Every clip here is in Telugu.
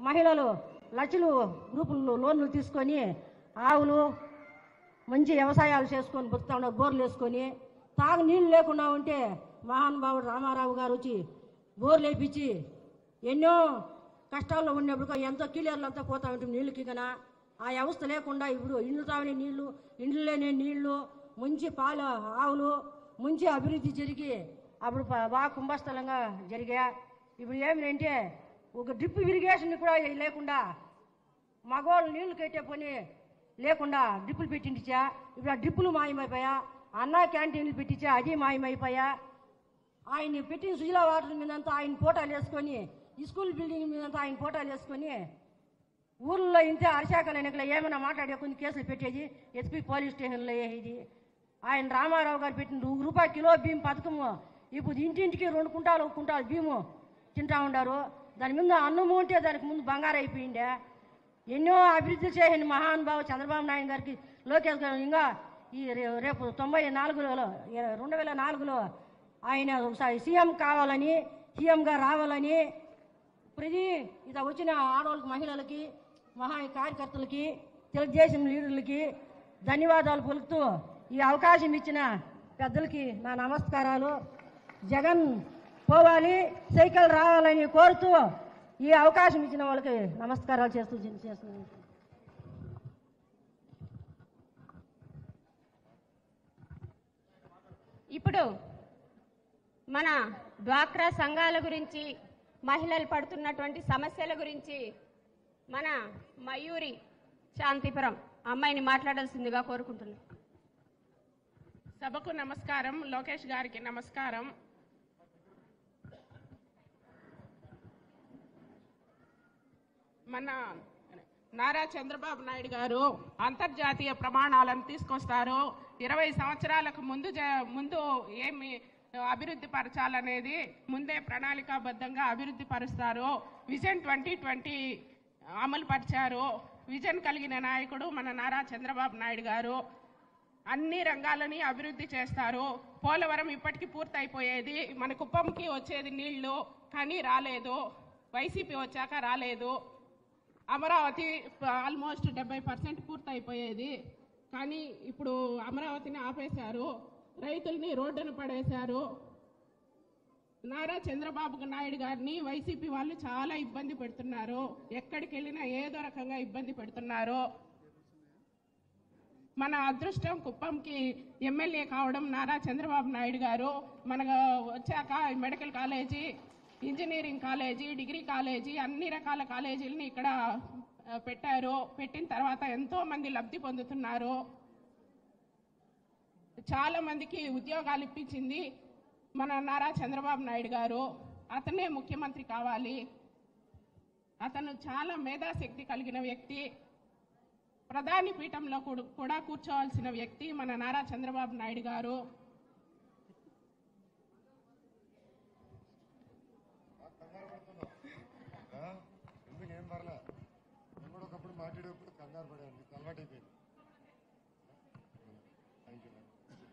మహిళలు లక్షలు గ్రూపులు లోన్లు తీసుకొని ఆవులు మంచి వ్యవసాయాలు చేసుకొని బతుకుతా ఉన్నారు బోర్లు వేసుకొని తాగు నీళ్లు లేకుండా ఉంటే మహానుభావుడు రామారావు గారు వచ్చి బోర్లు వేపించి ఎన్నో కష్టాల్లో ఉన్నప్పుడు ఎంతో కిలియర్లు అంతా పోతా ఉంటుంది నీళ్ళకి కన ఆ వ్యవస్థ లేకుండా ఇప్పుడు ఇండ్లు తాగని నీళ్లు ఇండ్లు లేని నీళ్లు మంచి పాలు ఆవులు మంచి అభివృద్ధి జరిగి అప్పుడు ప- బాగా కుంభస్థలంగా జరిగా ఇప్పుడు ఏమిటంటే ఒక డ్రిప్ ఇరిగేషన్ కూడా లేకుండా మగవాళ్ళు నీళ్లు కట్టే పని లేకుండా డ్రిప్పులు పెట్టించా ఇప్పుడు ఆ డ్రిప్పులు మాయమైపోయా అన్నా క్యాంటీన్లు పెట్టించా అది మాయమైపోయా ఆయన పెట్టిన సుజలా వాటర్ మీదంతా ఆయన ఫోటోలు వేసుకొని ఈ స్కూల్ బిల్డింగ్ మీదంతా ఆయన ఫోటోలు వేసుకొని ఊర్లో ఇంతే అరిశాఖల ఎన్నికలు ఏమైనా మాట్లాడే కొన్ని కేసులు పెట్టేది ఎస్పీ పోలీస్ స్టేషన్లో వేసేది ఆయన రామారావు గారు పెట్టిన రూ- రూపాయి కిలో బియ్యం పథకము ఇప్పుడు ఇంటింటికి రెండు కుంటాలు ఒక కుంటాలు బియ్యము తింటా ఉండారు దాని మీద అన్నము ఉంటే దానికి ముందు బంగారు అయిపోయిండే ఎన్నో అభివృద్ధి చేసిన మహానుభావు చంద్రబాబు నాయుడు గారికి లోకేష్ గారు ఇంకా ఈ రే- రేపు తొంభై నాలుగులో ఏ- రెండు వేల నాలుగులో ఆయన ఒకసారి సీఎం కావాలని సీఎంగా రావాలని ప్రతి ఇద వచ్చిన ఆడవాళ్ళకి మహిళలకి మహా కార్యకర్తలకి తెలుగుదేశం లీడర్లకి ధన్యవాదాలు పలుకుతూ ఈ అవకాశం ఇచ్చిన పెద్దలకి నా నమస్కారాలు జగన్ పోవాలి సైకిల్ రావాలని కోరుతూ ఈ అవకాశం ఇచ్చిన వాళ్ళకి నమస్కారాలు చేస్తూ చేస్తున్నాను ఇప్పుడు మన డ్వాక్రా సంఘాల గురించి మహిళలు పడుతున్నటువంటి సమస్యల గురించి మన మయూరి శాంతిపురం అమ్మాయిని మాట్లాడాల్సిందిగా కోరుకుంటున్నాను సభకు నమస్కారం లోకేష్ గారికి నమస్కారం మన నారా చంద్రబాబు నాయుడు గారు అంతర్జాతీయ ప్రమాణాలను తీసుకొస్తారు ఇరవై సంవత్సరాలకు ముందు జ- ముందు ఏమి అభివృద్ధి పరచాలనేది ముందే ప్రణాళికాబద్ధంగా అభివృద్ధి పరుస్తారు విజన్ ట్వంటీ ట్వంటీ అమలు పరిచారు విజన్ కలిగిన నాయకుడు మన నారా చంద్రబాబు నాయుడు గారు అన్ని రంగాలని అభివృద్ధి చేస్తారు పోలవరం ఇప్పటికీ పూర్తయిపోయేది మన కుప్పంకి వచ్చేది నీళ్లు కానీ రాలేదు వైసీపీ వచ్చాక రాలేదు అమరావతి ఆల్మోస్ట్ డెబ్బై పర్సెంట్ పూర్తయిపోయేది కానీ ఇప్పుడు అమరావతిని ఆపేశారు రైతుల్ని రోడ్డున పడేశారు నారా చంద్రబాబు నాయుడు గారిని వైసీపీ వాళ్ళు చాలా ఇబ్బంది పెడుతున్నారు ఎక్కడికి వెళ్ళినా ఏదో రకంగా ఇబ్బంది పెడుతున్నారు మన అదృష్టం కుప్పంకి ఎమ్మెల్యే కావడం నారా చంద్రబాబు నాయుడు గారు మన వచ్చాక medical college engineering college degree college అన్ని రకాల కాలేజీలని ఇక్కడ ఆ, పెట్టారు పెట్టిన తర్వాత ఎంతో మంది లబ్ధి పొందుతున్నారు చాలా మందికి ఉద్యోగాలు ఇప్పించింది మన నారా చంద్రబాబు నాయుడు గారు అతనే ముఖ్యమంత్రి కావాలి అతను చాలా మేధాశక్తి కలిగిన వ్యక్తి ప్రధాని పీఠంలో కూడా- కూడా కూర్చోవాల్సిన వ్యక్తి మన నారా చంద్రబాబు నాయుడు గారు ఆ? ఎందుకు ఏం పర్లే నేను కూడా ఒకప్పుడు మాట్లాడేప్పుడు కంగారు పడాను నీకు అలవాటైపోయింది థ్యాంక్ యూ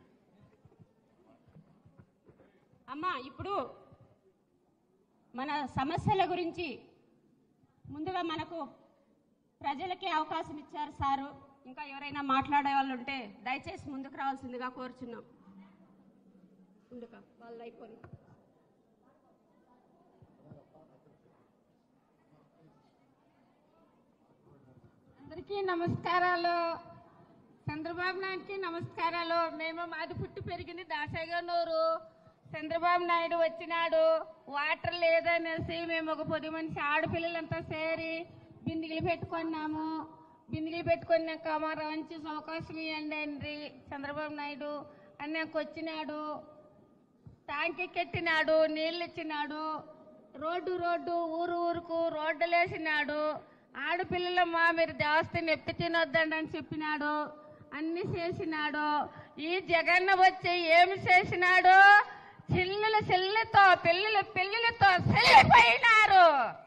అమ్మా ఇప్పుడు మన సమస్యల గురించి ముందుగా మనకు ప్రజలకి అవకాశం ఇచ్చారు సారు ఇంకా ఎవరైనా మాట్లాడే వాళ్ళు ఉంటే దయచేసి ముందుకు రావాల్సిందిగా కోరుచున్నాం ముందుగా వాళ్ళు అయిపోయి అందరికీ నమస్కారాలు చంద్రబాబు నాయుడుకి నమస్కారాలు మేము మాది పుట్టి పెరిగింది దాసగనూరు చంద్రబాబు నాయుడు వచ్చినాడు వాటర్ లేదనేసి మేము ఒక పది మనిషి ఆడపిల్లలంతా సేరి బిందిగిలు పెట్టుకున్నాము బిందిగిలు పెట్టుకున్నాక మా మంచి అవకాశం ఇవ్వండి అండి చంద్రబాబు నాయుడు అన్నాక వచ్చినాడు ట్యాంకి కెట్టినాడు నీళ్ళు ఇచ్చినాడు రోడ్డు రోడ్డు ఊరు ఊరుకు రోడ్డులు వేసినాడు ఆడపిల్లలమ్మా మీరు దేవస్థానం ఎప్పి తినొద్దండి అని చెప్పినాడు అన్ని చేసినాడు ఈ జగన్న వచ్చి ఏమి చేసినాడు చిల్లుల చెల్లెతో పిల్లలు పిల్లలతో చెల్లిపోయినారు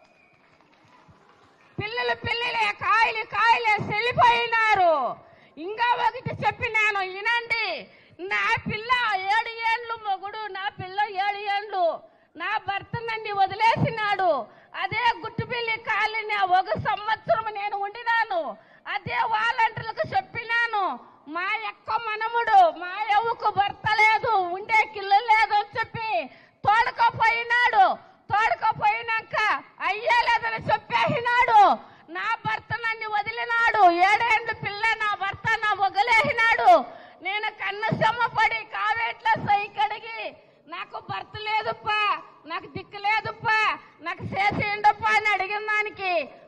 పిల్లలు పిల్లలే కాయలు కాయలే చెల్లిపోయినారు ఇంకా ఒకటి చెప్పినాను వినండి నా పిల్ల ఏడు ఏళ్ళు మొగుడు నా పిల్ల ఏడు ఏళ్ళు నా భర్త నన్ను వదిలేసినాడు అదే గుట్టుపిల్లి కాలిన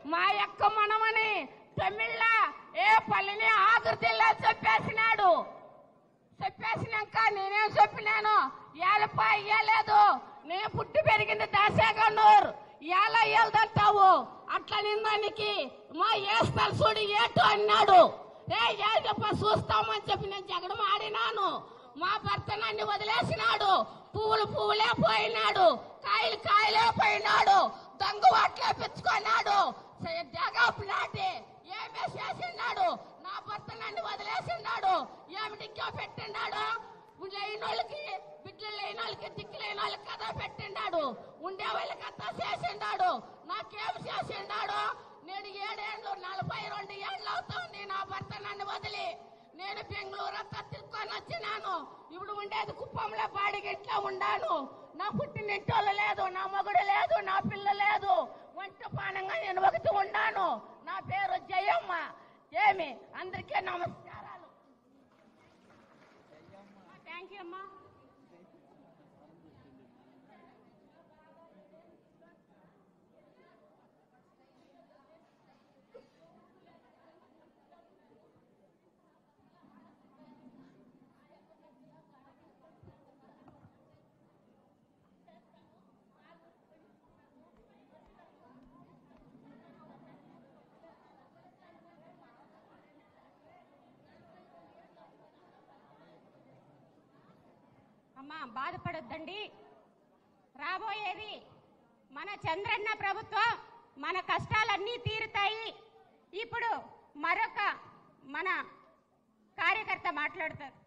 మా యొక్క మనమని తమిళ ఏ పల్లిని ఆకృతిలో చెప్పేసినాడు చెప్పేసినాక నేనేం చెప్పినాను ఏలప ఇయ్యలేదు నేను పుట్టి పెరిగింది దాసేగన్నూరు ఎలా వెళ్దంటావు అట్లా నిందానికి మా ఏస్తారు చూడు ఏటు అన్నాడు రే ఏదప్ప చూస్తామని చెప్పి నేను జగడం ఆడినాను మా భర్త నన్ను వదిలేసినాడు పువ్వులు పువ్వులే పోయినాడు కాయలు కాయలే పోయినాడు దొంగ వాట్లే పెంచుకున్నాడు జగాపు నాటి ఏమే చేసినాడు నా భర్త నన్ను వదిలేసినాడు ఏమిటి ఇంకా పెట్టినాడు లేని వాళ్ళకి బిడ్డలు లేని వాళ్ళకి దిక్కు లేని వాళ్ళకి కథ పెట్టిండాడు ఉండే వాళ్ళకి అంతా చేసిండాడు నాకేం చేసిండాడు నేను ఏడేళ్ళు నలభై రెండు ఏళ్ళు అవుతుంది నా భర్త నన్ను వదిలి నేను బెంగళూరు అంతా తిరుక్కొని వచ్చినాను ఇప్పుడు ఉండేది కుప్పంలో బాడిగిట్లో ఉండాను నా పుట్టినింటోళ్ళు లేదు నా మగుడు లేదు నా పిల్ల లేదు వంట పానంగా నేను ఒకటి ఉన్నాను నా పేరు జయమ్మ ఏమి అందరికీ నమస్కారాలు థ్యాంక్ యూ అమ్మా అమ్మా బాధపడొద్దండి రాబోయేది మన చంద్రన్న ప్రభుత్వం మన కష్టాలన్నీ తీరుతాయి ఇప్పుడు మరొక మన కార్యకర్త మాట్లాడతారు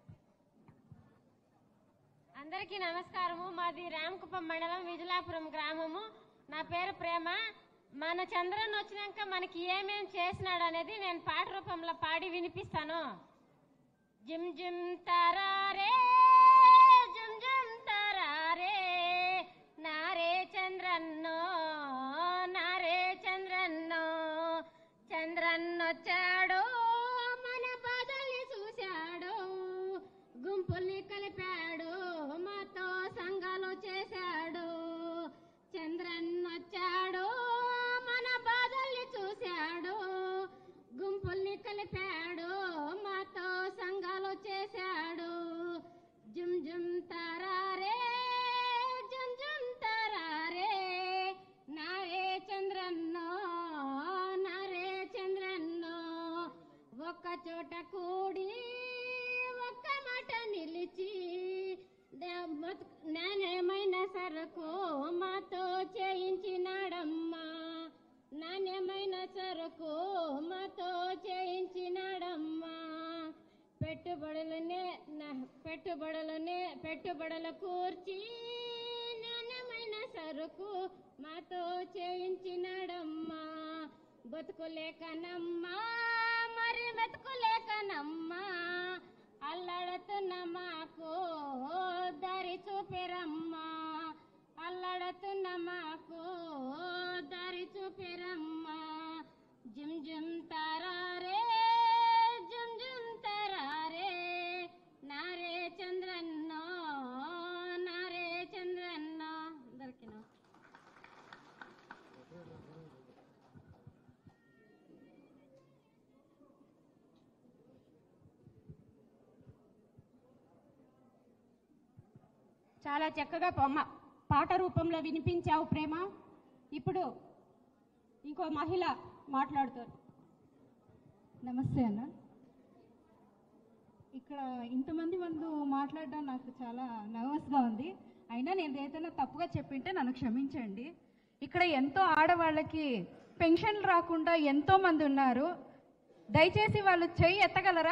అందరికీ నమస్కారము మాది రామకుప్పం మండలం విజలాపురం గ్రామము నా పేరు ప్రేమ మన చంద్రన్ వచ్చినాక మనకి ఏమేం చేసినాడు అనేది నేను పాట రూపంలో పాడి వినిపిస్తాను జిమ్ జిమ్ తారారే జిమ్ జిమ్ తారారే నారే చంద్రన్నో నారే చంద్రన్నో చంద్రన్నొచ్చాడు మన బాధల్ని చూశాడు గుంపుల్ని కలిపాడు మాతో సంఘాలు చేశాడు చంద్రన్నొచ్చాడు మన బాధల్ని చూశాడు గుంపుల్ని కలిపాడు మాతో సంఘాలు చేశాడు జుమ్ జుమ్ తారారే జుమ్ జుమ్ తారారే నారే చంద్రన్నో నారే చంద్రన్నో ఒక్క చోట కూడి ఒక్క మాట నిలిచి నే- బతుకు- నాణ్యమైన సరుకు మాతో చేయించినాడమ్మా నాణ్యమైన సరుకు మాతో చేయించినాడమ్మా పెట్టుబడులనే నా- పెట్టుబడులనే పెట్టుబడులు కూర్చి నాణ్యమైన సరుకు మాతో చేయించినాడమ్మా బతుకులేకనమ్మా మరి బతుకులేకనమ్మా అల్లడుతున్న మాకు దారి చూపిరమ్మా అల్లడుతున్న మాకు దారి చూపిరమ్మా జిమ్ జిమ్ తారారే జిమ్ జిమ్ తారారే నారే చంద్రన్నో నారే చంద్రన్నో అందరికీ నమస్కారం. చాలా చక్కగా పొమ్మ పాట రూపంలో వినిపించావు ప్రేమ ఇప్పుడు ఇంకో మహిళ మాట్లాడుతారు నమస్తే అన్న ఇక్కడ ఇంతమంది ముందు మాట్లాడడం నాకు చాలా నర్వస్గా ఉంది అయినా నేను ఏదైనా తప్పుగా చెప్పింటే నన్ను క్షమించండి ఇక్కడ ఎంతో ఆడవాళ్ళకి పెన్షన్లు రాకుండా ఎంతో మంది ఉన్నారు దయచేసి వాళ్ళు చెయ్యి ఎత్తగలరా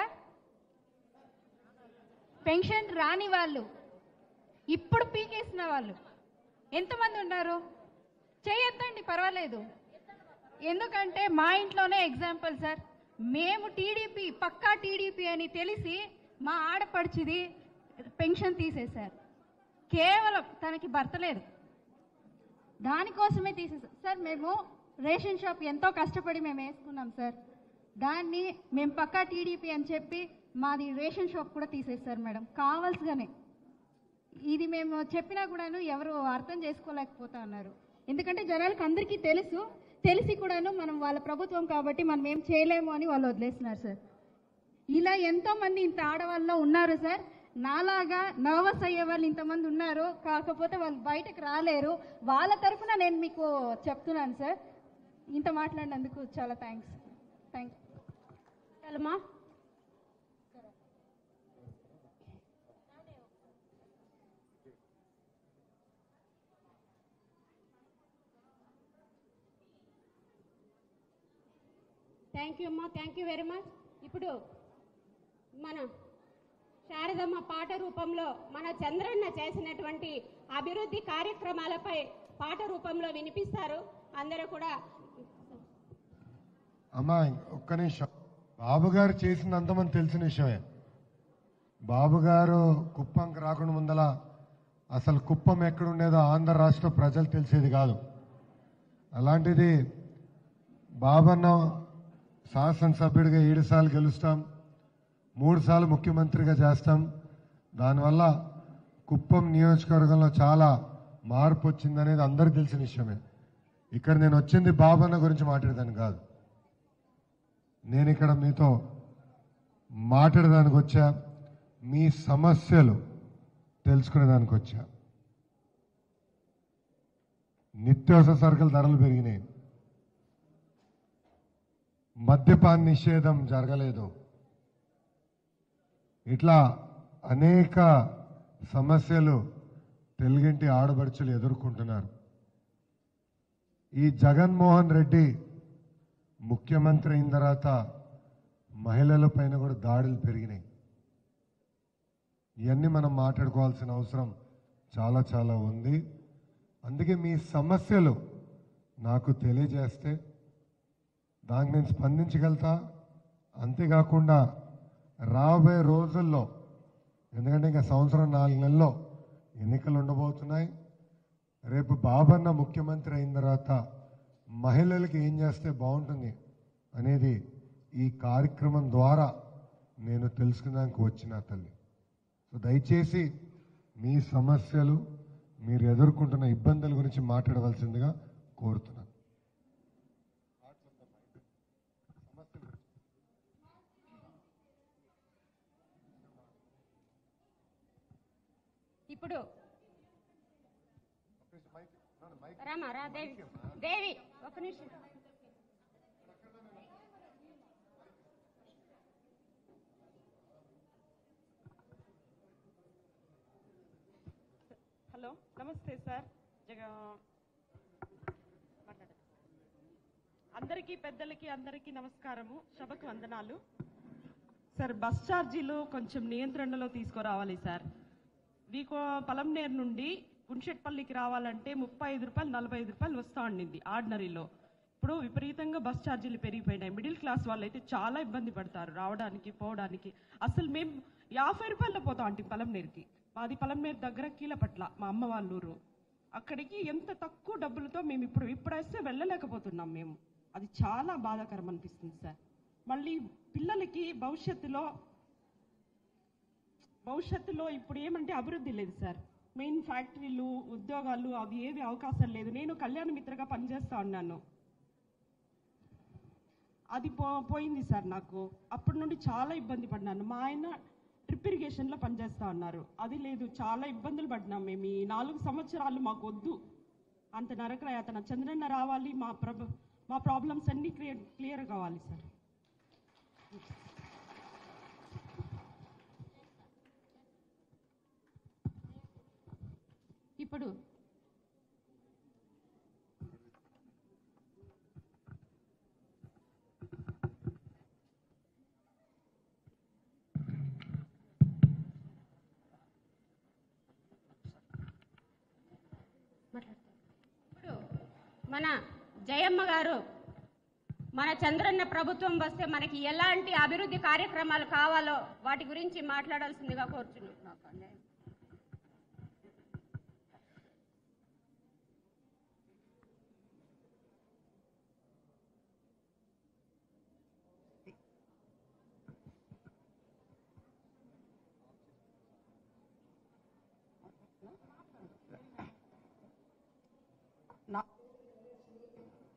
పెన్షన్ రాని వాళ్ళు ఇప్పుడు పీకేసిన వాళ్ళు ఎంతమంది ఉన్నారు చేయొద్దండి పర్వాలేదు ఎందుకంటే మా ఇంట్లోనే ఎగ్జాంపుల్ సార్ మేము టీడీపీ పక్కా టీడీపీ అని తెలిసి మా ఆడపడిచిది పెన్షన్ తీసేశారు కేవలం తనకి భర్త లేదు దానికోసమే తీసేసారు సార్ మేము రేషన్ షాప్ ఎంతో కష్టపడి మేము వేసుకున్నాం సార్ దాన్ని మేము పక్కా టీడీపీ అని చెప్పి మాది రేషన్ షాప్ కూడా తీసేస్తారు మేడం కావాల్సిగానే ఇది మేము చెప్పినా కూడాను ఎవరు అర్థం చేసుకోలేకపోతా ఉన్నారు ఎందుకంటే జనాలకు అందరికీ తెలుసు తెలిసి కూడాను మనం వాళ్ళ ప్రభుత్వం కాబట్టి మనం ఏం చేయలేము అని వాళ్ళు వదిలేస్తున్నారు సార్ ఇలా ఎంతో మంది ఇంత ఆడవాళ్ళలో ఉన్నారు సార్ నాలాగా నర్వస్ అయ్యే వాళ్ళు ఇంతమంది ఉన్నారు కాకపోతే వాళ్ళు బయటకు రాలేరు వాళ్ళ తరఫున నేను మీకు చెప్తున్నాను సార్ ఇంత మాట్లాడినందుకు చాలా థ్యాంక్స్ థ్యాంక్ చాలమ్మా థ్యాంక్ యూ అమ్మా థ్యాంక్ యూ వెరీ మచ్ ఇప్పుడు మన శారదమ్మ పాట రూపంలో మన చంద్రన్న చేసినటువంటి అభివృద్ధి కార్యక్రమాలపై పాట రూపంలో వినిపిస్తారు అందరూ కూడా అమ్మా ఒక్క నిమిషం బాబు గారు చేసినంత మంది తెలిసిన విషయమే బాబు గారు కుప్పంకి రాకుండా ముందల అసలు కుప్పం ఎక్కడుండేదో ఆంధ్ర రాష్ట్ర ప్రజలు తెలిసేది కాదు అలాంటిది బాబన్న శాసనసభ్యుడిగా ఏడు సార్లు గెలుస్తాం మూడు సార్లు ముఖ్యమంత్రిగా చేస్తాం దానివల్ల కుప్పం నియోజకవర్గంలో చాలా మార్పు వచ్చిందనేది అందరికీ తెలిసిన విషయమే ఇక్కడ నేను వచ్చింది బాబన్న గురించి మాట్లాడేదాన్ని కాదు నేను ఇక్కడ మీతో మాట్లాడడానికి వచ్చా మీ సమస్యలు తెలుసుకునేదానికి వచ్చా నిత్యావసర సరుకుల ధరలు పెరిగినాయి మద్యపాన నిషేధం జరగలేదు ఇట్లా అనేక సమస్యలు తెలుగింటి ఆడబడుచులు ఎదుర్కొంటున్నారు ఈ జగన్మోహన్ రెడ్డి ముఖ్యమంత్రి అయిన తర్వాత మహిళల పైన కూడా దాడులు పెరిగినాయి ఇవన్నీ మనం మాట్లాడుకోవాల్సిన అవసరం చాలా చాలా ఉంది అందుకే మీ సమస్యలు నాకు తెలియజేస్తే దానికి నేను స్పందించగలుగుతా అంతేకాకుండా రాబోయే రోజుల్లో ఎందుకంటే ఇంకా సంవత్సరం నాలుగు నెలల్లో ఎన్నికలు ఉండబోతున్నాయి రేపు బాబన్న ముఖ్యమంత్రి అయిన తర్వాత మహిళలకి ఏం చేస్తే బాగుంటుంది అనేది ఈ కార్యక్రమం ద్వారా నేను తెలుసుకున్నానికి వచ్చిన తల్లి సో దయచేసి మీ సమస్యలు మీరు ఎదుర్కొంటున్న ఇబ్బందుల గురించి మాట్లాడవలసిందిగా కోరుతున్నాను ఇప్పుడు రామా రా దేవి దేవి ఒక నిమిషం హలో నమస్తే సార్ జగ మాట్లాడండి. అందరికీ పెద్దలకి అందరికీ నమస్కారము సభకు వందనాలు సార్ బస్ ఛార్జీలు కొంచెం నియంత్రణలో తీసుకురావాలి సార్ వీకో పలంనేరు నుండి గుంషెట్పల్లికి రావాలంటే ముప్పై ఐదు రూపాయలు నలభై ఐదు రూపాయలు వస్తూ ఉండింది ఆర్డినరీలో ఇప్పుడు విపరీతంగా బస్ ఛార్జీలు పెరిగిపోయినాయి మిడిల్ క్లాస్ వాళ్ళు అయితే చాలా ఇబ్బంది పడతారు రావడానికి పోవడానికి అసలు మేము యాభై రూపాయల్లో పోతాం అంటే పలంనేరుకి మాది పలంనేరు దగ్గర కీలపట్ల మా అమ్మ వాళ్ళ ఊరు అక్కడికి ఎంత తక్కువ డబ్బులతో మేము ఇప్పుడు ఇప్పుడైతే వెళ్ళలేకపోతున్నాం మేము అది చాలా బాధాకరం అనిపిస్తుంది సార్ మళ్ళీ పిల్లలకి భవిష్యత్తులో భవిష్యత్తులో ఇప్పుడు ఏమంటే అభివృద్ధి లేదు సార్ మెయిన్ ఫ్యాక్టరీలు ఉద్యోగాలు అవి ఏవి అవకాశం లేదు నేను కళ్యాణ మిత్రగా పనిచేస్తా ఉన్నాను అది పో పోయింది సార్ నాకు అప్పటి నుండి చాలా ఇబ్బంది పడినాను మా ఆయన డ్రిప్ ఇరిగేషన్లో పనిచేస్తా ఉన్నారు అది లేదు చాలా ఇబ్బందులు పడినాం మేము ఈ నాలుగు సంవత్సరాలు మాకు వద్దు అంత నరకయాతన చంద్రన్న రావాలి మా ప్రభ మా ప్రాబ్లమ్స్ అన్నీ క్లియర్ క్లియర్ కావాలి సార్ ఇప్పుడు ఇప్పుడు మన జయమ్మ గారు మన చంద్రన్న ప్రభుత్వం వస్తే మనకి ఎలాంటి అభివృద్ధి కార్యక్రమాలు కావాలో వాటి గురించి మాట్లాడాల్సిందిగా కోరుచున్నాం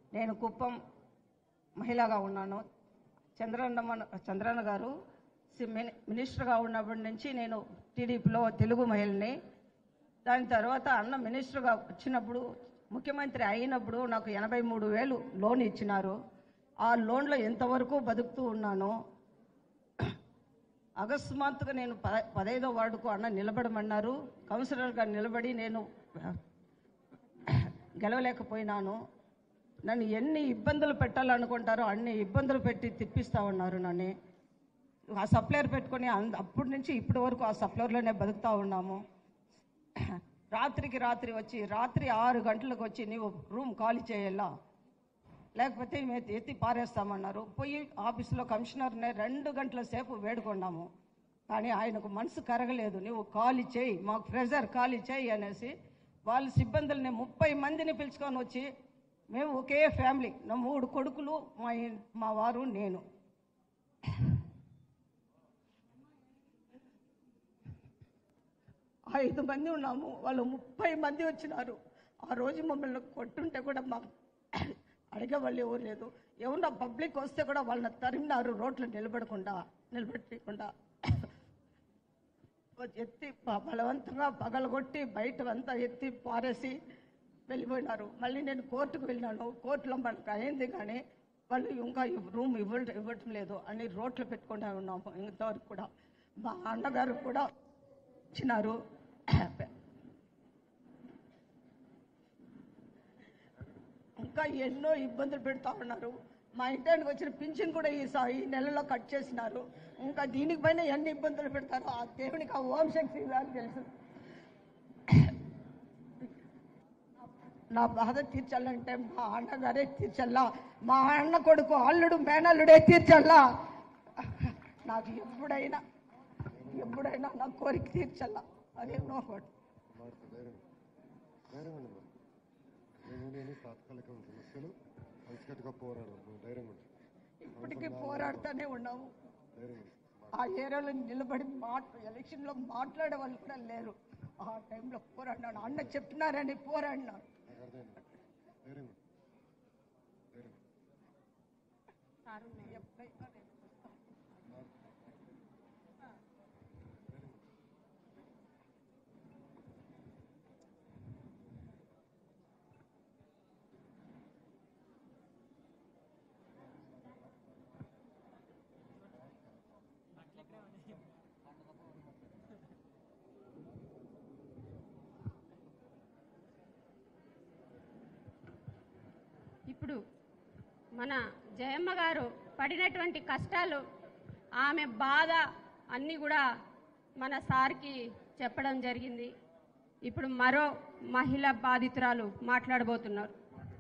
నేను కుప్పం మహిళగా ఉన్నాను చంద్రన్న మన చంద్రన్న గారు సి- మిని- మినిస్టర్గా ఉన్నప్పటి నుంచి నేను టీడీపీలో తెలుగు మహిళని దాని తర్వాత అన్న మినిస్టర్గా వచ్చినప్పుడు ముఖ్యమంత్రి అయినప్పుడు నాకు ఎనభై మూడు వేలు లోన్ ఇచ్చినారు ఆ లోన్లో ఎంతవరకు బతుకుతూ ఉన్నాను అకస్మాత్తుగా నేను పద పదహైదో వార్డుకు అన్న నిలబడమన్నారు కౌన్సిలర్గా నిలబడి నేను గెలవలేకపోయినాను నన్ను ఎన్ని ఇబ్బందులు పెట్టాలనుకుంటారో అన్ని ఇబ్బందులు పెట్టి తిప్పిస్తా ఉన్నారు నన్ను ఆ సప్లైర్ పెట్టుకొని అంద- అప్పటి నుంచి ఇప్పటి వరకు ఆ సప్లైర్లోనే బతుకుతా ఉన్నాము రాత్రికి రాత్రి వచ్చి రాత్రి ఆరు గంటలకు వచ్చి నీవు రూమ్ ఖాళీ చేయాలా లేకపోతే మేము ఎత్తి పారేస్తామన్నారు పోయి ఆఫీసులో కమిషనర్నే రెండు గంటల సేపు వేడుకున్నాము కానీ ఆయనకు మనసు కరగలేదు నువ్వు ఖాళీ చేయి మాకు ప్రెజర్ ఖాళీ చేయి అనేసి వాళ్ళ సిబ్బందుల్ని ముప్పై మందిని పిలుచుకొని వచ్చి మేము ఒకే ఫ్యామిలీ నా మూడు కొడుకులు మా ఇన్- మా వారు నేను ఐదు మంది ఉన్నాము వాళ్ళు ముప్పై మంది వచ్చినారు ఆ రోజు మమ్మల్ని కొట్టుంటే కూడా మా అడిగే వాళ్ళు ఎవరు లేదు ఎవరన్నా పబ్లిక్ వస్తే కూడా వాళ్ళని తరిమినారు రోడ్లు నిలబడకుండా నిలబెట్టకుండా ఎత్తి ప- బలవంతంగా పగలగొట్టి బయట అంతా ఎత్తి పారేసి వెళ్ళిపోయినారు మళ్ళీ నేను కోర్టుకు వెళ్ళినాను కోర్టులో మనకు అయింది కానీ వాళ్ళు ఇంకా రూమ్ ఇవ్వ ఇవ్వటం లేదు అని రోడ్లు పెట్టుకుంటూ ఉన్నాము ఇంతవరకు కూడా మా అన్నగారు కూడా ఇచ్చినారు ఇంకా ఎన్నో ఇబ్బందులు పెడతా ఉన్నారు మా ఇంటానికి వచ్చిన పింఛన్ కూడా ఈ సా- ఈ నెలలో కట్ చేసినారు ఇంకా దీనికి పైన ఎన్ని ఇబ్బందులు పెడతారో ఆ దేవునికి ఆ ఓం శక్తి అని తెలుసు నా బాధ తీర్చాలంటే మా అన్నగారే తీర్చల్లా మా అన్న కొడుకు అల్లుడు మేనల్లుడే తీర్చల్లా నాకు ఎప్పుడైనా ఎప్పుడైనా నా కోరిక తీర్చల్లా అదేమో ఒకటి ధైర్యంగా ఉండండి మరి. ఏమీ తాత్కాలిక సమస్యలు కలిసికట్టుగా పోరాడదాం ధైర్యంగా ఉండండి ఇప్పటికీ పోరాడుతూనే ఉన్నాము ధైర్యంగా ఉండండి. ఆ ఏరియాలో నిలబడి మాట ఎలక్షన్లో మాట్లాడే వాళ్ళు కూడా లేరు ఆ టైంలో పోరాడినాను అన్న చెప్పినారని పోరాడినాను నాకు అర్థమైంది ధైర్యంగా ఉండండి. ధైర్యంగా ఎప్పుడైనా నేను వస్తాను. ఇప్పుడు మన జయమ్మ గారు పడినటువంటి కష్టాలు ఆమె బాధ అన్నీ కూడా మన సార్కి చెప్పడం జరిగింది ఇప్పుడు మరో మహిళ బాధితురాలు మాట్లాడబోతున్నారు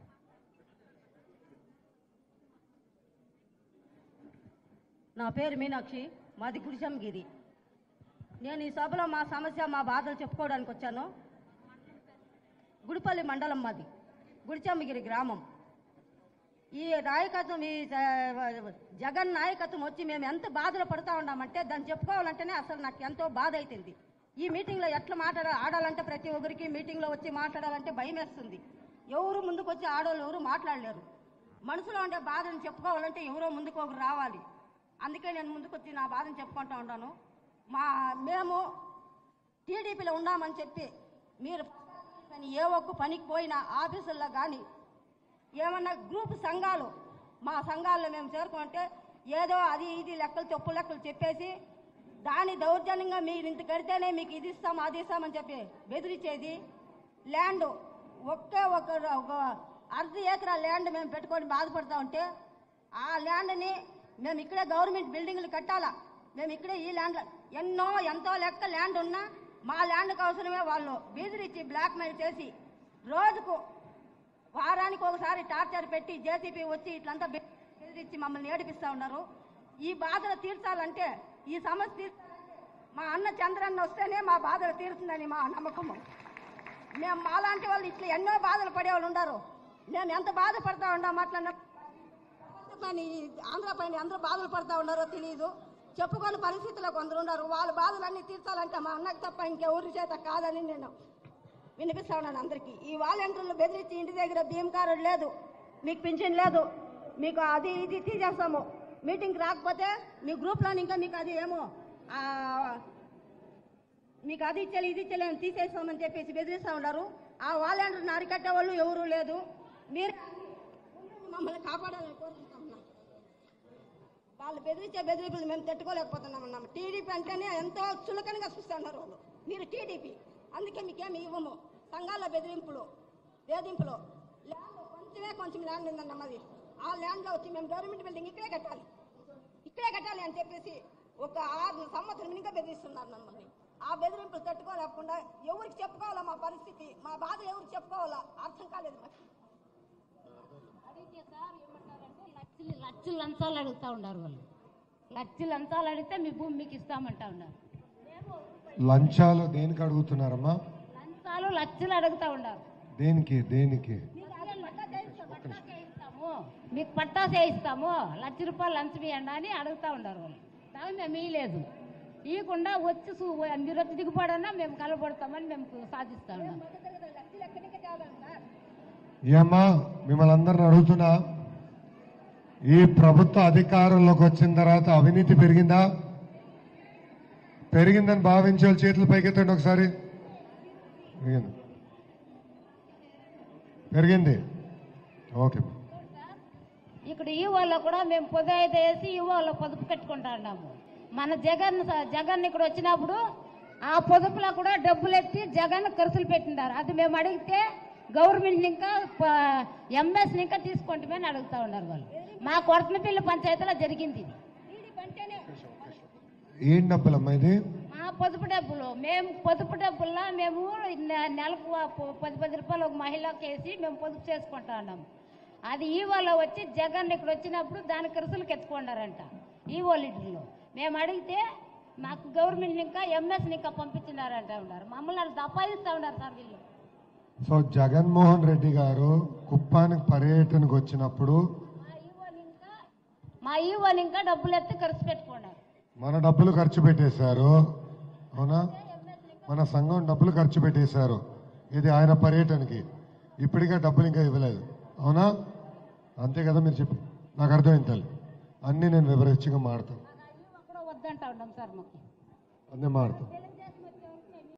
నా పేరు మీనాక్షి మాది గుడిసెమ్మగిరి నేను ఈ సభలో మా సమస్య మా బాధలు చెప్పుకోవడానికి వచ్చాను గుడిపల్లి మండలం మాది గుడిచమ్మగిరి గ్రామం ఈ నాయకత్వం ఈ జ- జగన్ నాయకత్వం వచ్చి మేము ఎంత బాధలు పడుతూ ఉన్నామంటే దాన్ని చెప్పుకోవాలంటేనే అసలు నాకు ఎంతో బాధ అవుతుంది ఈ మీటింగ్లో ఎట్లా మాట్లాడ ఆడాలంటే ప్రతి ఒక్కరికి మీటింగ్లో వచ్చి మాట్లాడాలంటే భయం వేస్తుంది ఎవరు ముందుకు వచ్చి ఆడవాళ్ళు ఎవరు మాట్లాడలేరు మనసులో ఉండే బాధను చెప్పుకోవాలంటే ఎవరో ముందుకు ఒకరు రావాలి అందుకే నేను ముందుకు వచ్చి నా బాధను చెప్పుకుంటూ ఉన్నాను మా మేము టీడీపీలో ఉన్నామని చెప్పి మీరు కానీ ఏ ఒక్క పనికి పోయినా ఆఫీసుల్లో కానీ ఏమన్నా గ్రూప్ సంఘాలు మా సంఘాల్లో మేము చేరుకుంటే ఏదో అది ఇది లెక్కలు తప్పు లెక్కలు చెప్పేసి దాని దౌర్జన్యంగా మీరు ఇంత కడితేనే మీకు ఇది ఇస్తాం అది ఇస్తామని చెప్పి బెదిరించేది ల్యాండ్ ఒకే ఒక ఒక అర్ధ ఎకరా ల్యాండ్ మేము పెట్టుకొని బాధపడతా ఉంటే ఆ ల్యాండ్ని మేము ఇక్కడే గవర్నమెంట్ బిల్డింగ్లు కట్టాలా మేము ఇక్కడే ఈ ల్యాండ్ ఎన్నో ఎంతో లెక్క ల్యాండ్ ఉన్నా మా ల్యాండ్ అవసరమే వాళ్ళు బెదిరించి బ్లాక్మెయిల్ చేసి రోజుకు వారానికి ఒకసారి టార్చర్ పెట్టి జేసీపీ వచ్చి ఇట్లంతా బె- బెదిరించి మమ్మల్ని ఏడిపిస్తా ఉన్నారు ఈ బాధలు తీర్చాలంటే ఈ సమస్య తీర్చాలంటే మా అన్న చంద్రన్న వస్తేనే మా బాధలు తీరుతుందని మా నమ్మకము మేము మాలాంటి వాళ్ళు ఇట్లా ఎన్నో బాధలు పడేవాళ్ళు ఉన్నారు మేము ఎంత బాధపడతా ఉన్నాం అట్లా పైన ఈ ఆంధ్ర పైన ఎంత బాధలు పడతా ఉన్నారో తెలియదు చెప్పుకోని పరిస్థితిలో కొందరు ఉన్నారు వాళ్ళ బాధలన్నీ తీర్చాలంటే మా అన్నకు తప్ప ఇంకెవరి చేత కాదని నేను వినిపిస్తా ఉన్నాను అందరికీ ఈ వాలంటీర్లు బెదిరించి ఇంటి దగ్గర భీమ్ కార్డు లేదు మీకు పింఛన్ లేదు మీకు అది ఇది తీసేస్తాము మీటింగ్కి రాకపోతే మీ గ్రూప్లో ఇంకా మీకు అది ఏమో ఆ, మీకు అది ఇచ్చేయాలి ఇది ఇచ్చేయాలి అని తీసేస్తామని చెప్పేసి బెదిరిస్తూ ఉన్నారు ఆ వాలంటీర్ని అరికట్టే వాళ్ళు ఎవరూ లేదు మీరు మమ్మల్ని కాపాడాలని కోరుకుంటున్నాం వాళ్ళు బెదిరించే బెదిరింపులు మేము తట్టుకోలేకపోతున్నాం అన్నాం టీడీపీ అంటేనే ఎంతో చులకనగా చూస్తున్నారు వాళ్ళు మీరు టీడీపీ అందుకే మీకేమి ఇవ్వము సంఘాల బెదిరింపులు వేధింపులు ల్యాండ్ కొంచెమే కొంచెం ల్యాండ్ ఉందన్న మాది ఆ ల్యాండ్లో వచ్చి మేము గవర్నమెంట్ బిల్డింగ్ ఇక్కడే కట్టాలి ఇక్కడే కట్టాలి అని చెప్పేసి ఒక ఆరు సంవత్సరం ఇంకా బెదిరిస్తున్నారు మమ్మల్ని ఆ బెదిరింపులు తట్టుకోలేకుండా ఎవరికి చెప్పుకోవాలా మా పరిస్థితి మా బాధ ఎవరికి చెప్పుకోవాలా అర్థం కాలేదు మాకు అడిగితే సార్ ఏమంటారంటే లక్షలు లక్షలు లంచాలు అడుగుతా ఉన్నారు వాళ్ళు లక్షలు లంచాలు అడిగితే మీ భూమి మీకు ఇస్తామంటా ఉన్నారు లంచాలు దేనికి అడుగుతున్నారమ్మా లంచాలు లక్షలు అడుగుతా ఉన్నారు దేనికి దేనికి పట్టా చేయిస్తాము మీకు పట్టా చేయిస్తాము లక్ష రూపాయలు లంచం ఇవ్వండి అని అడుగుతా ఉన్నారు వాళ్ళు కానీ మేము ఇవ్వలేదు ఇవ్వకుండా వచ్చి చూ- మీరు వచ్చి దిగుపడన్నా మేము కలబడతామని మేము సాధిస్తా ఉన్నాం ఏమ్మా మిమ్మల్ని అందరిని అడుగుతున్నా ఈ ప్రభుత్వ అధికారంలోకి వచ్చిన తర్వాత అవినీతి పెరిగిందా పెరిగిందని భావించే వాళ్ళు చేతులు పైకెత్తండి ఒకసారి పెరిగింది పెరిగింది ఓకే ఇక్కడ ఈ వాళ్ళ కూడా మేము పొదైతే వేసి ఈ వాళ్ళ పొదుపు కట్టుకుంటా ఉన్నాము మన జగన్ జగన్ ఇక్కడ వచ్చినప్పుడు ఆ పొదుపులో కూడా డబ్బులు ఎత్తి జగన్ ఖర్చులు పెట్టినారు అది మేము అడిగితే గవర్నమెంట్ ఇంకా ఎంఎస్ ఇంకా తీసుకుంటామని అని అడుగుతా ఉన్నారు వాళ్ళు మా కొరతనపల్లి పంచాయతీలో జరిగింది ఇది ఏం డబ్బులమ్మా ఇది మా పొదుపు డబ్బులు మేము పొదుపు డబ్బుల్లో మేము నె- నెలకు ఆ పొ- పది పది రూపాయలు ఒక మహిళకి వేసి మేము పొదుపు చేసుకుంటా ఉన్నాము అది ఈవోలో వచ్చి జగన్ ఇక్కడ వచ్చినప్పుడు దాని ఖర్చులకు ఎత్తుకున్నారంట ఈవో లీటర్లు మేము అడిగితే మాకు గవర్నమెంట్ ఇంకా ఎంఎస్ ఇంకా పంపించినారంట ఉన్నారు మమ్మల్ని వాళ్ళు దపాయిస్తూ ఉన్నారు సార్ వీళ్ళు సో జగన్మోహన్ రెడ్డి గారు కుప్పానికి పర్యటనకు వచ్చినప్పుడు మా ఈవోని ఇంకా మా ఈవోని ఇంకా డబ్బులు ఎత్తి ఖర్చు పెట్టుకున్నారు మన డబ్బులు ఖర్చు పెట్టేశారు అవునా మన సంఘం డబ్బులు ఖర్చు పెట్టేశారు ఇది ఆయన పర్యటనకి ఇప్పటికే డబ్బులు ఇంకా ఇవ్వలేదు అవునా అంతే కదా మీరు చెప్పి నాకు అర్థమైంది తల్లి అన్నీ నేను వివరించగా మాడతాను కూడా వద్దంటా ఉన్నాం సార్ మాకు అన్నీ మాడతాను